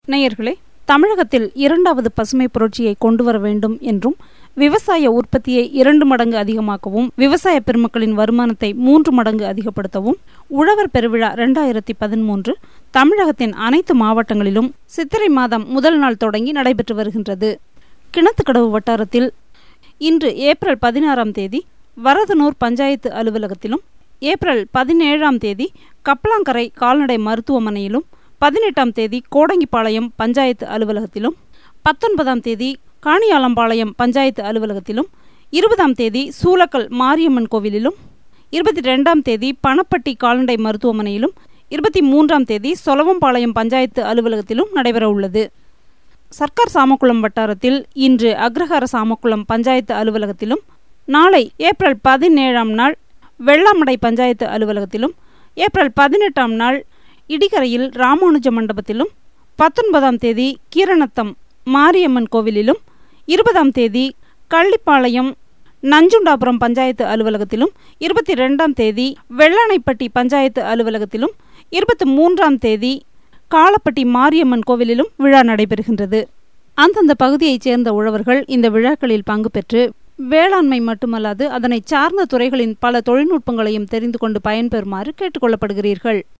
நேயர்களே தமிழகத்தில் இரண்டாவது பசுமை புரட்சியை கொண்டு வர வேண்டும் என்றும் விவசாய உற்பத்தியை இரண்டு மடங்கு அதிகமாக்கவும் விவசாய பெருமக்களின் வருமானத்தை மூன்று மடங்கு அதிகப்படுத்தவும் உழவர் பெருவிழா இரண்டாயிரத்தி பதிமூன்று தமிழகத்தின் அனைத்து மாவட்டங்களிலும் சித்திரை மாதம் முதல் நாள் தொடங்கி நடைபெற்று வருகின்றது கிணத்துக்கடவு வட்டாரத்தில் இன்று ஏப்ரல் பதினாறாம் தேதி வரதனூர் பஞ்சாயத்து அலுவலகத்திலும் ஏப்ரல் பதினேழாம் தேதி கப்பலாங்கரை கால்நடை மருத்துவமனையிலும் பதினெட்டாம் தேதி கோடங்கிப்பாளையம் பஞ்சாயத்து அலுவலகத்திலும் பத்தொன்பதாம் தேதி காணியாலம்பாளையம் பஞ்சாயத்து அலுவலகத்திலும் இருபதாம் தேதி சூலக்கல் மாரியம்மன் கோவிலிலும் இருபத்தி ரெண்டாம் தேதி பணப்பட்டி கால்நடை மருத்துவமனையிலும் இருபத்தி மூன்றாம் தேதி சொலவம்பாளையம் பஞ்சாயத்து அலுவலகத்திலும் நடைபெற உள்ளது சர்க்கார் சாமக்குளம் வட்டாரத்தில் இன்று அக்ரஹார சாமக்குளம் பஞ்சாயத்து அலுவலகத்திலும் நாளை ஏப்ரல் பதினேழாம் நாள் வெள்ளாமடை பஞ்சாயத்து அலுவலகத்திலும் ஏப்ரல் பதினெட்டாம் நாள் இடிகரையில் ராமானுஜ மண்டபத்திலும் பத்தொன்பதாம் தேதி கீரணத்தம் மாரியம்மன் கோவிலிலும் இருபதாம் தேதி கள்ளிப்பாளையம் நஞ்சுண்டாபுரம் பஞ்சாயத்து அலுவலகத்திலும் இருபத்தி ரெண்டாம் தேதி வெள்ளானைப்பட்டி பஞ்சாயத்து அலுவலகத்திலும் இருபத்தி மூன்றாம் தேதி காலப்பட்டி மாரியம்மன் கோவிலிலும் விழா நடைபெறுகின்றது அந்தந்த பகுதியைச் சேர்ந்த உழவர்கள் இந்த விழாக்களில் பங்கு பெற்று வேளாண்மை மட்டுமல்லாது அதனை சார்ந்த துறைகளின் பல தொழில்நுட்பங்களையும் தெரிந்து கொண்டு பயன்பெறுமாறு கேட்டுக்கொள்ளப்படுகிறீர்கள்